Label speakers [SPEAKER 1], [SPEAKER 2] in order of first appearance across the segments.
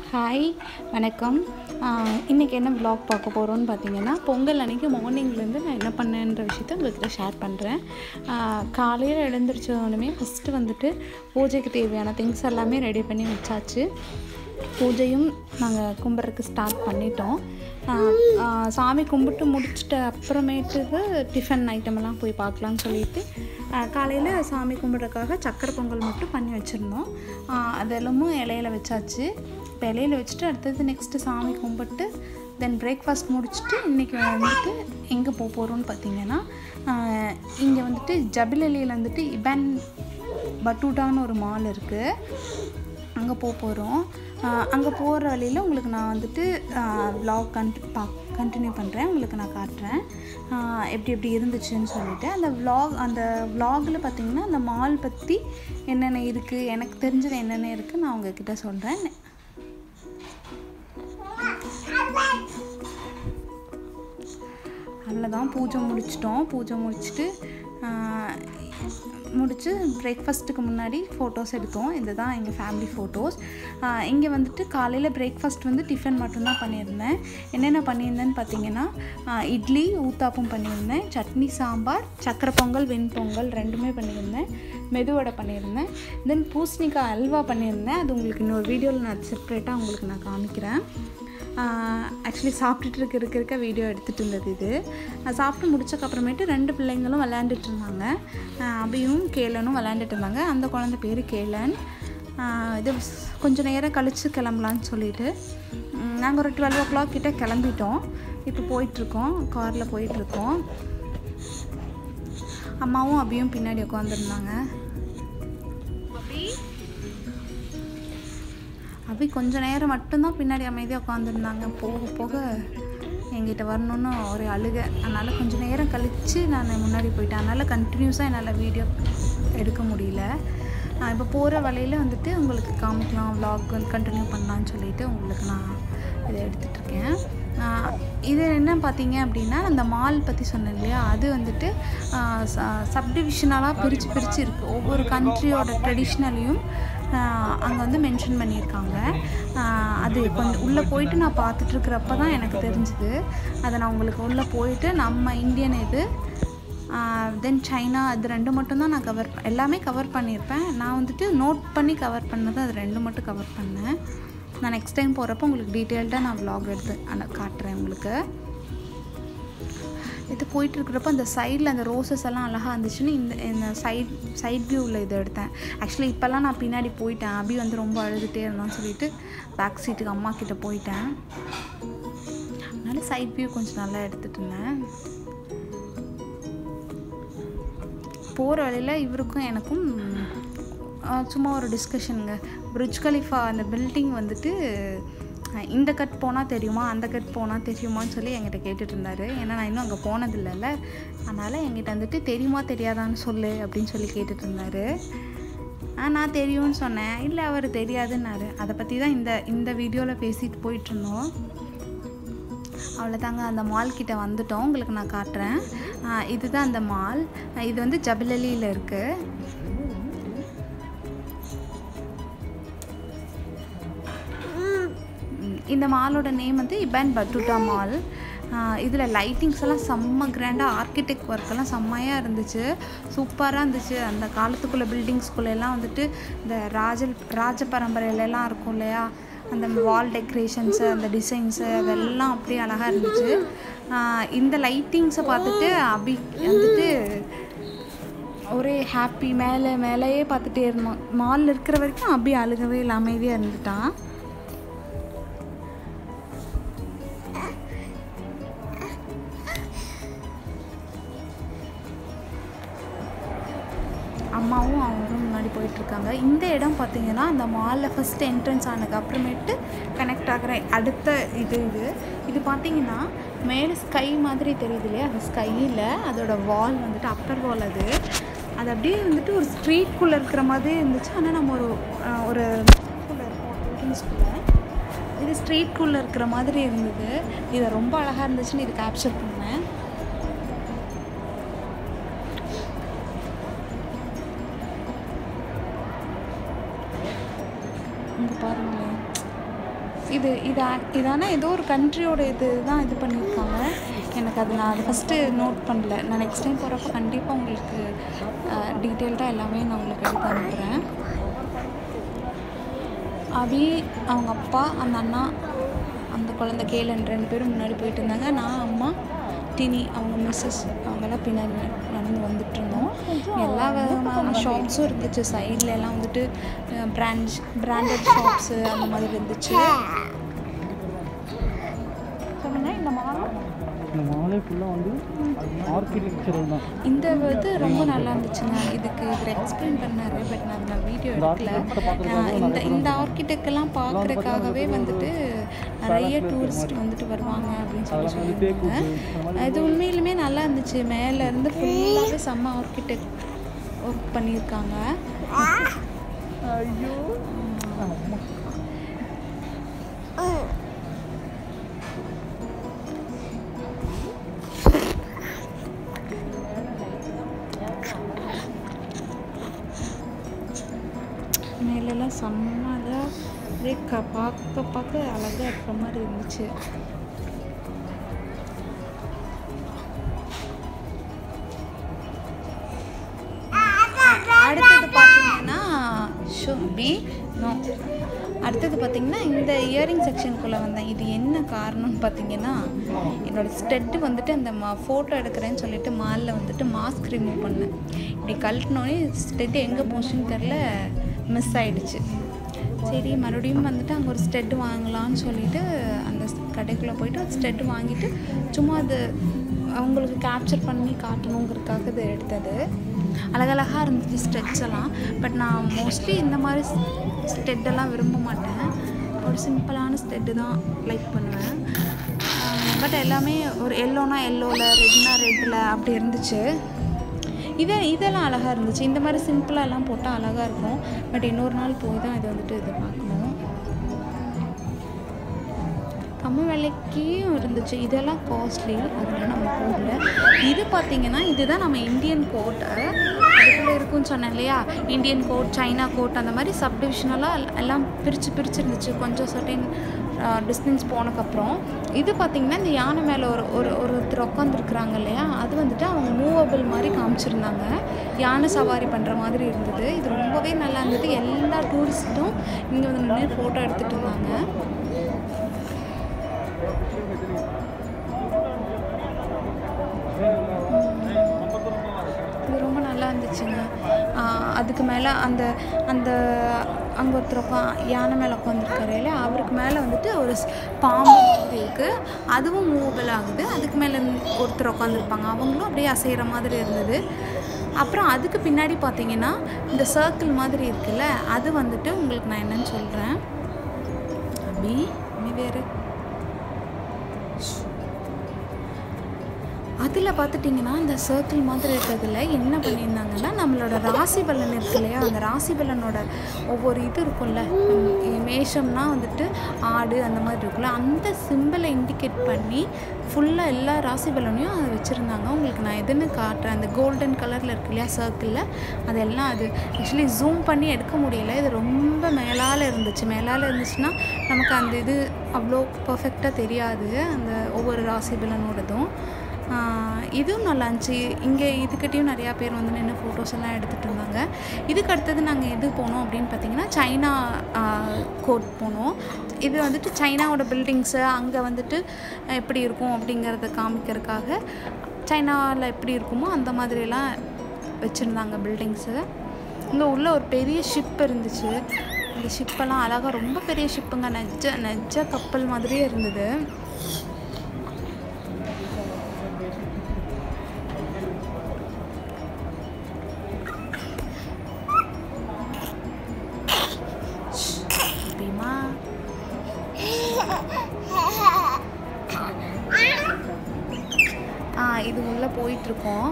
[SPEAKER 1] hi வணக்கம் இன்றைக்கி என்ன vlog பார்க்க போகிறோன்னு பார்த்தீங்கன்னா பொங்கல் அன்றைக்கி மார்னிங்லேருந்து நான் என்ன பண்ணேன்ற விஷயத்த உங்கள்கிட்ட ஷேர் பண்ணுறேன் காலையில் எழுந்திரிச்ச உடனே ஃபஸ்ட்டு வந்துட்டு பூஜைக்கு தேவையான திங்ஸ் எல்லாமே ரெடி பண்ணி வச்சாச்சு பூஜையும் நாங்கள் கும்பிட்றதுக்கு ஸ்டார்ட் பண்ணிட்டோம் ஆஹ் ஆஹ் சாமி கும்பிட்டு முடிச்சிட்ட அப்புறமேட்டுக்கு டிஃபன் ஐட்டமெல்லாம் போய் பார்க்கலான்னு சொல்லிட்டு காலையில் சாமி கும்பிட்றதுக்காக சக்கரை பொங்கல் மட்டும் பண்ணி வச்சுருந்தோம் அதெல்லாமும் இலையில வச்சாச்சு இப்போ இலையில வச்சுட்டு அடுத்தது நெக்ஸ்ட்டு சாமி கும்பிட்டு தென் பிரேக்ஃபாஸ்ட் முடிச்சுட்டு இன்றைக்கி வந்துட்டு எங்கே போக போகிறோம்னு பார்த்தீங்கன்னா இங்கே வந்துட்டு ஜபிலலியில் வந்துட்டு இபன் பட்டூட்டான்னு ஒரு மால் இருக்குது அங்கே போக போகிறோம் அங்கே போகிற வழியில் உங்களுக்கு நான் வந்துட்டு வ்ளாக் கண்ட் பா கண்டினியூ பண்ணுறேன் உங்களுக்கு நான் காட்டுறேன் ஆஹ் எப்படி எப்படி இருந்துச்சுன்னு சொல்லிட்டு அந்த vlog அந்த vlogல பார்த்தீங்கன்னா அந்த மால் பற்றி என்னென்ன இருக்குது எனக்கு தெரிஞ்சது என்னென்ன இருக்குது நான் உங்ககிட்ட சொல்கிறேன் அவ்வளோதான் பூஜை முடிச்சிட்டோம் பூஜை முடிச்சுட்டு முடித்து பிரேக்ஃபாஸ்ட்டுக்கு முன்னாடி ஃபோட்டோஸ் எடுத்தோம் இதுதான் எங்கள் ஃபேமிலி ஃபோட்டோஸ் இங்கே வந்துட்டு காலையில் பிரேக்ஃபாஸ்ட் வந்து டிஃபன் மட்டும்தான் பண்ணியிருந்தேன் என்னென்ன பண்ணியிருந்தேன்னு பார்த்தீங்கன்னா ஆஹ் இட்லி ஊத்தாப்பம் பண்ணியிருந்தேன் சட்னி சாம்பார் சக்கரை பொங்கல் வெண்பொங்கல் ரெண்டுமே பண்ணியிருந்தேன் மெதுவடை பண்ணியிருந்தேன் தென் பூசணிக்காய் அல்வா பண்ணியிருந்தேன் அது உங்களுக்கு இன்னொரு வீடியோவில் நான் செப்பரேட்டாக உங்களுக்கு நான் காமிக்கிறேன் ஆக்சுவலி சாப்பிட்டுட்டு இருக்க இருக்க இருக்க வீடியோ எடுத்துகிட்டு இருந்தது இது நான் சாப்பிட்டு முடிச்சக்கப்புறமேட்டு ரெண்டு பிள்ளைங்களும் விளையாண்டுட்டு இருந்தாங்க ஆஹ் அபியும் கேலனும் விளையாண்டுட்டு இருந்தாங்க அந்த குழந்தை பேர் கேலன் ஆஹ் இது ஸ்- கொஞ்ச நேரம் கழித்து கிளம்பலான்னு சொல்லிட்டு நாங்கள் ஒரு டுவெல் ஓ கிளாக் கிட்டே கிளம்பிட்டோம் இப்போ போயிட்டுருக்கோம் காரில் போயிட்டுருக்கோம் அம்மாவும் அபியும் பின்னாடி உட்காந்துருந்தாங்க அபி கொஞ்ச நேரம் மட்டும்தான் பின்னாடி அமைதியாக உட்காந்துருந்தாங்க போக போக என்கிட்ட வரணும்னு ஒரு அழுகை அதனால் கொஞ்ச நேரம் கழித்து நான் முன்னாடி போயிட்டேன் அதனால் கண்டினியூஸாக என்னால் வீடியோ எடுக்க முடியல நான் இப்போ போகிற வழியில் வந்துட்டு உங்களுக்கு காமிக்கலாம் vlog வந்து கண்டினியூ பண்ணலான்னு சொல்லிட்டு உங்களுக்கு நான் இதை எடுத்துகிட்ருக்கேன் இது என்ன பார்த்தீங்க அப்படின்னா அந்த மால் பற்றி சொன்னேன் இல்லையா அது வந்துட்டு சப்டிவிஷனலாக பிரித்து பிரித்து இருக்குது ஒவ்வொரு கண்ட்ரியோட ட்ரெடிஷ்னலையும் அங்கே வந்து மென்ஷன் பண்ணியிருக்காங்க ஆஹ் அது கொஞ்சம் உள்ளே போயிட்டு நான் பார்த்துட்ருக்கிறப்ப தான் எனக்கு தெரிஞ்சுது அதை நான் உங்களுக்கு உள்ளே போயிட்டு நம்ம இந்தியன் இது தென் சைனா அது ரெண்டு மட்டும் தான் நான் கவர் எல்லாமே கவர் பண்ணியிருப்பேன் நான் வந்துட்டு நோட் பண்ணி கவர் பண்ணது அது ரெண்டு மட்டும் கவர் பண்ணேன் நான் நெக்ஸ்ட் டைம் போகிறப்ப உங்களுக்கு டீட்டெயில்டாக நான் vlog எடுத்து அன- காட்டுறேன் உங்களுக்கு இது போயிட்டு இருக்கிறப்ப அந்த சைடில் அந்த ரோசஸ் எல்லாம் அழகாக இருந்துச்சுன்னு இந்த இந்த சைட் சைட் வியூவில் இதை எடுத்தேன் ஆக்சுவலி இப்போல்லாம் நான் பின்னாடி போயிட்டேன் அபி வந்து ரொம்ப அழுதுகிட்டே இருந்தான்னு சொல்லிட்டு பேக் சீட்டுக்கு அம்மா கிட்ட போயிட்டேன் அதனால சைட் வியூ கொஞ்சம் நல்லா எடுத்துகிட்டு இருந்தேன் போகிற வழியில் இவருக்கும் எனக்கும் ஆஹ், சும்மா ஒரு டிஸ்கஷனுங்க பிரிட்ஜ் கலிஃபா அந்த பில்டிங் வந்துட்டு ஆஹ், இந்த கட் போனால் தெரியுமா அந்த கட் போனால் தெரியுமான்னு சொல்லி என்கிட்ட கேட்டுட்டு இருந்தாரு ஏன்னா நான் இன்னும் அங்கே போனதில்லைல்ல அதனால் என்கிட்ட வந்துட்டு தெரியுமா தெரியாதான்னு சொல்லு அப்படின்னு சொல்லி கேட்டுட்டு இருந்தாரு ஆ நான் தெரியும்னு சொன்னேன் இல்லை அவர் தெரியாதுன்னாரு அதை பற்றி தான் இந்த இந்த வீடியோவில் பேசிட்டு போயிட்டு இருந்தோம் அவ்வளோதாங்க அந்த மால் கிட்ட வந்துட்டோம் உங்களுக்கு நான் காட்டுறேன் ஆ, இதுதான் அந்த மால் ஆ, இது வந்து ஜபலலியில் இருக்குது இந்த மாலோட நேம் வந்து இபன் பட்டுட்டா மால் இதில் லைட்டிங்ஸ் எல்லாம் செம்ம கிராண்டாக ஆர்கிடெக்ட் ஒர்க்கெல்லாம் செம்மையாக இருந்துச்சு சூப்பராக இருந்துச்சு அந்த காலத்துக்குள்ள பில்டிங்ஸ்குள்ள எல்லாம் வந்துட்டு இந்த ராஜ ராஜ பரம்பரையிலலாம் இருக்கும் இல்லையா அந்த வால் டெக்கரேஷன்ஸு அந்த டிசைன்ஸு அதெல்லாம் அப்படியே அழகாக இருந்துச்சு ஆஹ் இந்த லைட்டிங்ஸை பார்த்துட்டு அபி வந்துட்டு ஒரே ஹாப்பி மேலே மேலேயே பார்த்துட்டே இருந்தோம் மாலில் இருக்கிற வரைக்கும் அபி அழுகவே இல்லை அமைதியாக இருந்துட்டான் அம்மாவும் அவரும் முன்னாடி போயிட்டுருக்காங்க இந்த இடம் பார்த்தீங்கன்னா அந்த மாலில் ஃபஸ்ட் என்ட்ரன்ஸ் ஆனதுக்கு அப்புறமேட்டு கனெக்ட் ஆகிற அடுத்த இது இது இது பார்த்தீங்கன்னா மேலே ஸ்கை மாதிரி தெரியுது இல்லையா அது ஸ்கையில் அதோட வால் வந்துட்டு அப்பர் வால் அது அது அப்படியே வந்துட்டு ஒரு ஸ்ட்ரீட்குள்ளே இருக்கிற மாதிரி இருந்துச்சு ஆனால் நம்ம ஒரு அஹ், ஒரு இதுக்குள்ள இருக்கோம் பில்டிங்ஸ்குள்ளே இது ஸ்ட்ரீட்குள்ளே இருக்கிற மாதிரி இருந்தது இது ரொம்ப அழகாக இருந்துச்சுன்னு இது கேப்சர் பண்ணேன் இங்கே பாருங்களேன் இது இது ac- இதான ஏதோ ஒரு கண்ட்ரியோட இது தான் இது பண்ணியிருக்காங்க எனக்கு அது நான் ஃபஸ்ட்டு நோட் பண்ணல நான் நெக்ஸ்ட் டைம் போகிறப்ப கண்டிப்பாக உங்களுக்கு டீட்டெயில்டாக எல்லாமே நான் உங்களுக்கு எடுத்து அனுப்புகிறேன் அபி அவங்க அப்பா அந்த அண்ணா அந்த குழந்தை கேலன் ரெண்டு பேரும் முன்னாடி போயிட்டு இருந்தாங்க நான் அம்மா டினி அவங்க மிஸ்ஸஸ் அவங்கெல்லாம் பின்னாடி நடந்து வந்துட்டு இருந்தோம் எல்லா விதமான ஷாப்ஸும் இருந்துச்சு சைடில் எல்லாம் வந்துட்டு பிராண்ட் பிராண்டட் ஷாப்ஸு அந்த மாதிரி இருந்துச்சு சொல்லுங்க இந்த மால்
[SPEAKER 2] இந்த மாலே ஃபுல்லாக வந்து ஆர்கிடெக்சரல் தான்
[SPEAKER 1] இந்த இது ரொம்ப நல்லா இருந்துச்சுங்க இதுக்கு இதில் எக்ஸ்பிளைன் பண்ணாரு பட் நான் நான் வீடியோ எடுக்கல நான் இந்த இந்த ஆர்கிடெக்டெல்லாம் பார்க்குறதுக்காகவே வந்துட்டு நிறைய டூரிஸ்ட் வந்துட்டு வருவாங்க அப்படின்னு சொல்லி சொல்லியிருந்தாங்க இது உண்மையிலுமே நல்லா இருந்துச்சு மேலே இருந்து ஃபுல்லாகவே செம்ம ஆர்கிடெக்ட் ஒர்க் பண்ணியிருக்காங்க
[SPEAKER 2] ஐயோ
[SPEAKER 1] மேலெல்லாம் செம்மதாக அப்படியே க பார்க்க பார்க்க அழகாக இருக்கிற மாதிரி இருந்துச்சு அடுத்தது பார்த்தீங்கன்னா ஷுபி நோ அடுத்தது பார்த்தீங்கன்னா இந்த இயரிங் செக்ஷனுக்குள்ளே வந்தேன் இது என்ன காரணம்னு பார்த்தீங்கன்னா என்னோட ஸ்டெட்டு வந்துட்டு அந்த மா ஃபோட்டோ எடுக்கிறேன்னு சொல்லிட்டு மாலில் வந்துட்டு மாஸ்க் ரிமூவ் பண்ணேன் இப்படி கழட்டினோடனே ஸ்டெட்டு எங்கே போச்சுன்னு தெரில மிஸ் ஆயிடுச்சு சரி மறுபடியும் வந்துட்டு அங்கே ஒரு ஸ்டெட் வாங்கலாம்னு சொல்லிட்டு அந்த கடைக்குள்ளே போயிட்டு ஒரு ஸ்டெட் வாங்கிட்டு சும்மா அது அவங்களுக்கு கேப்சர் பண்ணி காட்டணுங்கிறதுக்காக இது எடுத்தது அழகழகாக இருந்துச்சு ஸ்டெட்ஸ் எல்லாம் பட் நான் மோஸ்ட்லி இந்த மாதிரி ஸ்டெட்டெல்லாம் விரும்ப மாட்டேன் ஒரு சிம்பிளான ஸ்டெட்டு தான் லைக் பண்ணுவேன் பட் எல்லாமே ஒரு எல்லோனா எல்லோவில் ரெட்னா ரெட்டில் அப்படி இருந்துச்சு இதே இதெல்லாம் அழகாக இருந்துச்சு இந்த மாதிரி சிம்பிளாக எல்லாம் போட்டால் அழகாக இருக்கும் பட் இன்னொரு நாள் போய் தான் இதை வந்துட்டு இது பார்க்கணும் கம்மி விலைக்கும் இருந்துச்சு இதெல்லாம் காஸ்ட்லி அதெல்லாம் நம்ம போகல இது பார்த்தீங்கன்னா இதுதான் நம்ம இந்தியன் கோட் அதுக்குள்ளே இருக்குன்னு சொன்னேன் இல்லையா இந்தியன் கோட் சைனா கோட் அந்த மாதிரி சப்டிவிஷனலாக எல்லாம் பிரித்து பிரித்து இருந்துச்சு கொஞ்சம் சர்டைன் டிஸ்டன்ஸ் போனதுக்கப்புறம் இது பார்த்திங்கன்னா இந்த யானை மேலே ஒரு ஒரு ஒருத்தர் உட்காந்துருக்குறாங்க இல்லையா அது வந்துட்டு அவங்க மூவபிள் மாதிரி காமிச்சிருந்தாங்க யானை சவாரி பண்ணுற மாதிரி இருந்தது இது ரொம்பவே நல்லா இருந்தது எல்லா டூரிஸ்ட்டும் இங்கே வந்து நின்று ஃபோட்டோ எடுத்துகிட்டு இருந்தாங்க இது ரொம்ப நல்லா இருந்துச்சுங்க ஆஹ் அதுக்கு மேலே அந்த அந்த அங்கே ஒருத்தர் உட்கா யானை மேலே உட்காந்துருக்காரு இல்லையா அவருக்கு மேலே வந்துட்டு ஒரு ஸ்- பாம்பு மாதிரி இருக்குது அதுவும் மூவபிள் ஆகுது அதுக்கு மேலே ஒருத்தர் உட்காந்துருப்பாங்க அவங்களும் அப்படியே அசைகிற மாதிரி இருந்தது அப்புறம் அதுக்கு பின்னாடி பார்த்தீங்கன்னா இந்த சர்க்கிள் மாதிரி இருக்குல்ல அது வந்துட்டு உங்களுக்கு நான் என்னன்னு சொல்கிறேன் அபி நீ வேறு அதில் பார்த்துட்டிங்கன்னா இந்த சர்க்கிள் மாதிரி இருக்கிறதுல என்ன பண்ணியிருந்தாங்கன்னா நம்மளோட ராசி பலன் இருக்கு இல்லையா அந்த ராசி பலனோட ஒவ்வொரு இது இருக்கும்ல உம், மேஷம்னா வந்துட்டு ஆடு அந்த மாதிரி இருக்குல்ல அந்த சிம்பிளை இண்டிகேட் பண்ணி ஃபுல்லாக எல்லா ராசி பலனையும் அதை வச்சுருந்தாங்க உங்களுக்கு நான் எதுன்னு காட்டுறேன் அந்த கோல்டன் கலரில் இருக்கு இல்லையா சர்க்கிளில் அதெல்லாம் அது ஆக்சுவலி ஜூம் பண்ணி எடுக்க முடியல இது ரொம்ப மேலால் இருந்துச்சு மேலால் இருந்துச்சுன்னா நமக்கு அந்த இது அவ்வளோ பர்ஃபெக்டாக தெரியாது அந்த ஒவ்வொரு ராசி பலனோடதும் ஆஹ் இதுவும் நல்லா இருந்துச்சு இங்கே இதுக்கிட்டேயும் நிறையா பேர் வந்து நின்று ஃபோட்டோஸ் எல்லாம் எடுத்துகிட்டு இருந்தாங்க இதுக்கு அடுத்தது நாங்கள் எது போனோம் அப்படின்னு பார்த்தீங்கன்னா சைனா கோட் போனோம் இது வந்துட்டு சைனாவோட பில்டிங்ஸு அங்கே வந்துட்டு எப்படி இருக்கும் அப்படிங்கிறத காமிக்கிறதுக்காக சைனாவில் எப்படி இருக்குமோ அந்த மாதிரியெல்லாம் வச்சுருந்தாங்க பில்டிங்ஸு இங்கே உள்ள ஒரு பெரிய ஷிப் இருந்துச்சு அந்த ஷிப்பெல்லாம் அழகாக ரொம்ப பெரிய ஷிப்புங்க நெஜ நெஜ கப்பல் மாதிரியே இருந்தது பீமா ஆ இது உள்ளே போயிட்டுருக்கோம்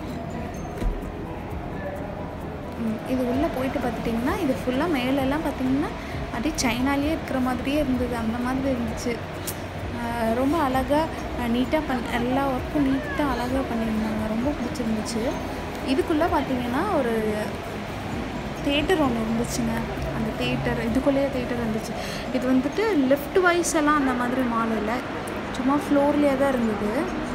[SPEAKER 1] ம், இது உள்ளே போயிட்டு பார்த்துட்டிங்கன்னா இது ஃபுல்லாக மேலெல்லாம் பார்த்தீங்கன்னா அப்படியே சைனாலேயே இருக்கிற மாதிரியே இருந்தது அந்த மாதிரி இருந்துச்சு ஆஹ் ரொம்ப அழகாக நீட்டாக பண் எல்லா ஒர்க்கும் நீட்டாக அழகாக பண்ணியிருந்தாங்க ரொம்ப பிடிச்சிருந்துச்சு இதுக்குள்ளே பார்த்தீங்கன்னா ஒரு தேட்டர் ஒன்று இருந்துச்சுங்க அந்த தேட்டர் இதுக்குள்ளேயே தேட்டர் இருந்துச்சு இது வந்துட்டு லெஃப்ட் வைஸ் எல்லாம் அந்த மாதிரி மால் இல்லை சும்மா ஃப்ளோர்லேயே தான் இருந்தது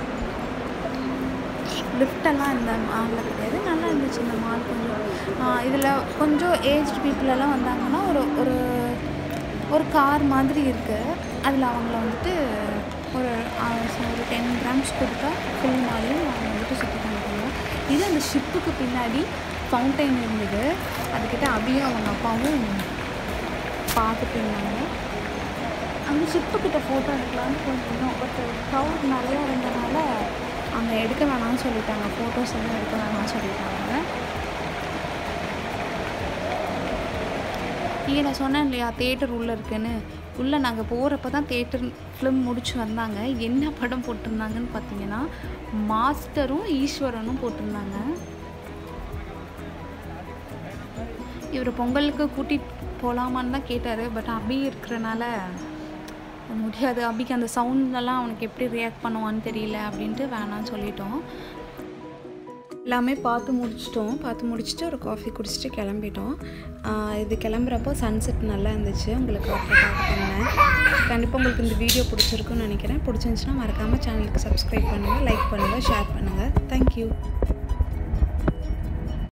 [SPEAKER 1] லிஃப்டெல்லாம் இந்த மாலில் கிடையாது நல்லா இருந்துச்சு இந்த மால் கொஞ்சம் இதில் கொஞ்சம் ஏஜ்டு பீப்புள் எல்லாம் வந்தாங்கன்னா ஒரு ஒரு ஒரு கார் மாதிரி இருக்குது அதில் அவங்கள வந்துட்டு ஒரு ஆ- ச- ஒரு டென் கிராம்ஸ் கொடுத்தா ஃபுல் மாலையும் அவங்க வந்துட்டு சுற்றி காமிப்பாங்க இது அந்த ஷிப்புக்கு பின்னாடி ஃபவுண்டைன் இருந்தது அதுக்கிட்ட அபியும் அவங்க அப்பாவும் பார்த்துட்டு இருந்தாங்க அந்த ஷிப்புக்கிட்ட ஃபோட்டோ எடுக்கலாம்னு கொஞ்சம் பட் க்ரௌட் நிறையா இருந்தனால அங்கே எடுக்க வேணாம்னு சொல்லிட்டாங்க ஃபோட்டோஸ் எல்லாம் எடுக்க வேணாம்னு சொல்லிட்டாங்க இங்கே நான் சொன்னேன் இல்லையா தேட்டர் உள்ளே இருக்குன்னு உள்ளே நாங்கள் போகிறப்ப தான் தேட்டர் ஃபிலிம் முடிச்சு வந்தாங்க என்ன படம் போட்டிருந்தாங்கன்னு பார்த்தீங்கன்னா மாஸ்டரும் ஈஸ்வரனும் போட்டிருந்தாங்க இவர் பொங்கலுக்கு கூட்டிகிட்டு போகலாமான்னு தான் கேட்டார் பட் அபி இருக்கிறனால முடியாது அபிக்கு அந்த சவுண்ட்லலாம் அவனுக்கு எப்படி ரியாக்ட் பண்ணுவான்னு தெரியல அப்படின்ட்டு வேணான்னு சொல்லிட்டோம் எல்லாமே பார்த்து முடிச்சிட்டோம் பார்த்து முடிச்சுட்டு ஒரு காஃபி குடிச்சிட்டு கிளம்பிட்டோம் ஆஹ் இது கிளம்புறப்போ சன்செட் நல்லா இருந்துச்சு உங்களுக்கு காட்டுறதுக்காக பண்ணேன் கண்டிப்பாக உங்களுக்கு இந்த வீடியோ பிடிச்சிருக்குன்னு நினைக்கிறேன் பிடிச்சிருந்துச்சுன்னா மறக்காமல் சேனலுக்கு சப்ஸ்கிரைப் பண்ணுங்கள் லைக் பண்ணுங்கள் ஷேர் பண்ணுங்கள் தேங்க்யூ